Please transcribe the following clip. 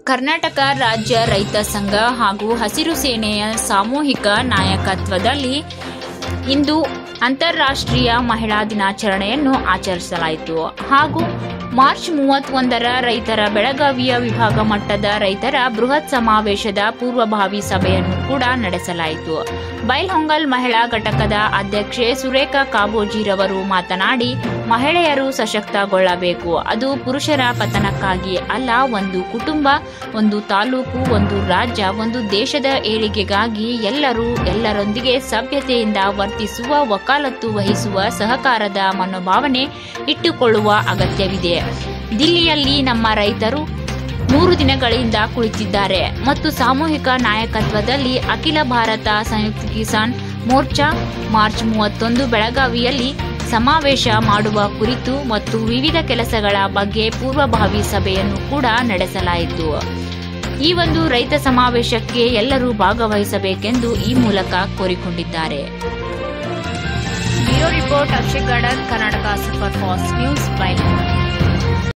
ಕರ್ನಾಟಕ ರಾಜ್ಯ ರೈತ ಸಂಘ ಹಾಗೂ ಹಸಿರು ಸೇನೆಯ ಸಾಮೂಹಿಕ ನಾಯಕತ್ವದಲ್ಲಿ ಇಂದು ಅಂತಾರಾಷ್ಟ್ರೀಯ ಮಹಿಳಾ ದಿನಾಚರಣೆಯನ್ನು ಆಚರಿಸಲಾಯಿತು ಹಾಗೂ ಮಾರ್ಚ್ ಮೂವತ್ತೊಂದರ ರೈತರ ಬೆಳಗಾವಿಯ ವಿಭಾಗ ಮಟ್ಟದ ರೈತರ ಬೃಹತ್ ಸಮಾವೇಶದ ಪೂರ್ವಭಾವಿ ಸಭೆಯನ್ನು ಕೂಡ ನಡೆಸಲಾಯಿತು ಬೈಲ್ಹೊಂಗಲ್ ಮಹಿಳಾ ಘಟಕದ ಅಧ್ಯಕ್ಷೆ ಸುರೇಖಾ ಕಾಬೋಜಿರವರು ಮಾತನಾಡಿ ಮಹಿಳೆಯರು ಸಶಕ್ತಗೊಳ್ಳಬೇಕು ಅದು ಪುರುಷರ ಪತನಕ್ಕಾಗಿ ಅಲ್ಲ ಒಂದು ಕುಟುಂಬ ಒಂದು ತಾಲೂಕು ಒಂದು ರಾಜ್ಯ ಒಂದು ದೇಶದ ಏಳಿಗೆಗಾಗಿ ಎಲ್ಲರೂ ಎಲ್ಲರೊಂದಿಗೆ ಸಭ್ಯತೆಯಿಂದ ವರ್ತಿಸುವ ವಕಾಲತ್ತು ವಹಿಸುವ ಸಹಕಾರದ ಮನೋಭಾವನೆ ಇಟ್ಟುಕೊಳ್ಳುವ ಅಗತ್ಯವಿದೆ ದಿಲ್ಲಿಯಲ್ಲಿ ನಮ್ಮ ರೈತರು ಮೂರು ದಿನಗಳಿಂದ ಕುಳಿತಿದ್ದಾರೆ ಮತ್ತು ಸಾಮೂಹಿಕ ನಾಯಕತ್ವದಲ್ಲಿ ಅಖಿಲ ಭಾರತ ಸಂಯುಕ್ತ ಕಿಸಾನ್ ಮೋರ್ಚಾ ಮಾರ್ಚ್ ಮೂವತ್ತೊಂದು ಬೆಳಗಾವಿಯಲ್ಲಿ ಸಮಾವೇಶ ಮಾಡುವ ಕುರಿತು ಮತ್ತು ವಿವಿಧ ಕೆಲಸಗಳ ಬಗ್ಗೆ ಪೂರ್ವಭಾವಿ ಸಭೆಯನ್ನು ಕೂಡ ನಡೆಸಲಾಯಿತು ಈ ಒಂದು ರೈತ ಸಮಾವೇಶಕ್ಕೆ ಎಲ್ಲರೂ ಭಾಗವಹಿಸಬೇಕೆಂದು ಈ ಮೂಲಕ ಕೋರಿಕೊಂಡಿದ್ದಾರೆ bureau report Akshay Gadar Karnataka super fast news ಬೈಲ್